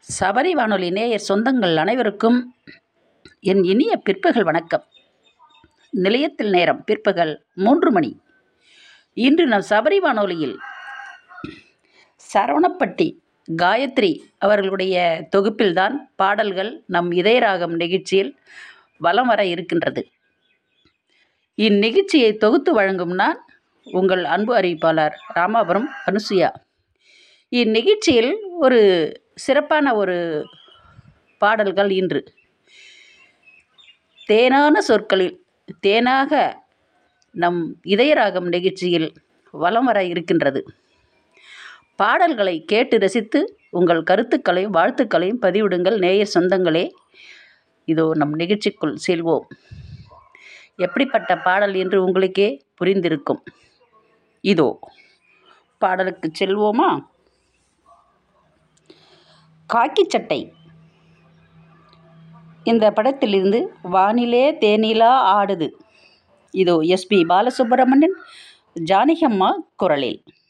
சபரி வானொலி நேயர் சொந்தங்கள் அனைவருக்கும் என் இனிய பிற்பகல் வணக்கம் நிலையத்தில் நேரம் பிற்பகல் மூன்று மணி இன்று நம் சபரி வானொலியில் சரவணப்பட்டி காயத்ரி அவர்களுடைய தொகுப்பில்தான் பாடல்கள் நம் இதயராகம் நிகழ்ச்சியில் வலம் வர இருக்கின்றது இந்நிகழ்ச்சியை தொகுத்து வழங்கும் நான் உங்கள் அன்பு அறிவிப்பாளர் ராமாபுரம் அனுசுயா இந்நிகழ்ச்சியில் ஒரு சிறப்பான ஒரு பாடல்கள் இன்று தேனான சொற்களில் தேனாக நம் இதயராகம் நிகழ்ச்சியில் வலம் வர இருக்கின்றது பாடல்களை கேட்டு ரசித்து உங்கள் கருத்துக்களையும் வாழ்த்துக்களையும் பதிவிடுங்கள் நேயர் சொந்தங்களே இதோ நம் நிகழ்ச்சிக்குள் செல்வோம் எப்படிப்பட்ட பாடல் என்று உங்களுக்கே புரிந்திருக்கும் இதோ பாடலுக்கு செல்வோமா காக்கி சட்டை இந்த படத்திலிருந்து வானிலே தேனிலா ஆடுது இதோ எஸ்பி பாலசுப்ரமணியன் ஜானகம்மா குரலில்